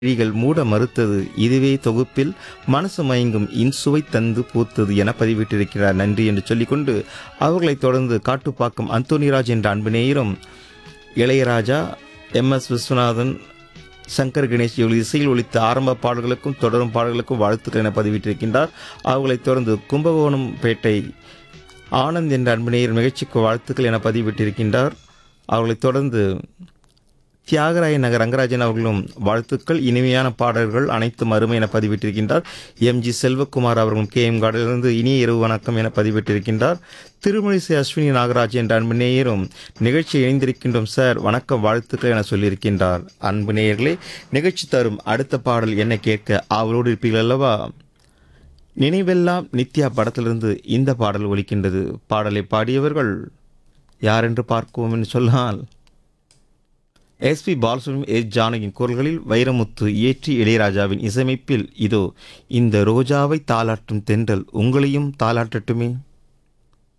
விழிகள் மூட மறுத்தது இதுவே தொகுப்பில் மனசு மயங்கும் இன்சுவை தந்து பூத்தது என பதிவிட்டிருக்கிறார் நன்றி என்று சொல்லிக்கொண்டு அவர்களைத் தொடர்ந்து காட்டுப்பாக்கம் அந்தோனிராஜ் என்ற அன்பு நேயரும் இளையராஜா எம் எஸ் விஸ்வநாதன் சங்கர் கணேஷ் இவர்கள் இசையில் ஒலித்த ஆரம்ப பாடல்களுக்கும் தொடரும் பாடல்களுக்கும் வாழ்த்துக்கள் என பதிவிட்டிருக்கின்றார் அவர்களைத் தொடர்ந்து கும்பகோணம் பேட்டை ஆனந்த் என்ற அன்பு நேயர் நிகழ்ச்சிக்கு வாழ்த்துக்கள் என பதிவிட்டிருக்கின்றார் அவர்களைத் தொடர்ந்து தியாகராய நகர் ரங்கராஜன் அவர்களும் வாழ்த்துக்கள் இனிமையான பாடல்கள் அனைத்தும் அருமை என பதிவிட்டிருக்கின்றார் எம் ஜி செல்வகுமார் அவர்களும் கே எம் கார்டிலிருந்து இனிய இரவு வணக்கம் என பதிவிட்டிருக்கின்றார் திருமணிசை அஸ்வினி நாகராஜ் என்ற அன்பு நேயரும் நிகழ்ச்சி இணைந்திருக்கின்றோம் சார் வணக்கம் வாழ்த்துக்கள் என சொல்லியிருக்கின்றார் அன்பு நேயர்களே நிகழ்ச்சி தரும் அடுத்த பாடல் என்ன கேட்க ஆவலோடு இருப்பீர்கள் அல்லவா நினைவெல்லாம் நித்யா படத்திலிருந்து இந்த பாடல் ஒலிக்கின்றது பாடலை பாடியவர்கள் யாரென்று பார்க்குவோம் என்று சொன்னால் எஸ்பி பாலசுப்ரமணியம் எஸ் ஜானகியின் குரல்களில் வைரமுத்து இயற்றி இளையராஜாவின் இசையமைப்பில் இதோ இந்த ரோஜாவை தாளாட்டும் தென்றல் உங்களையும் தாளாட்டட்டுமே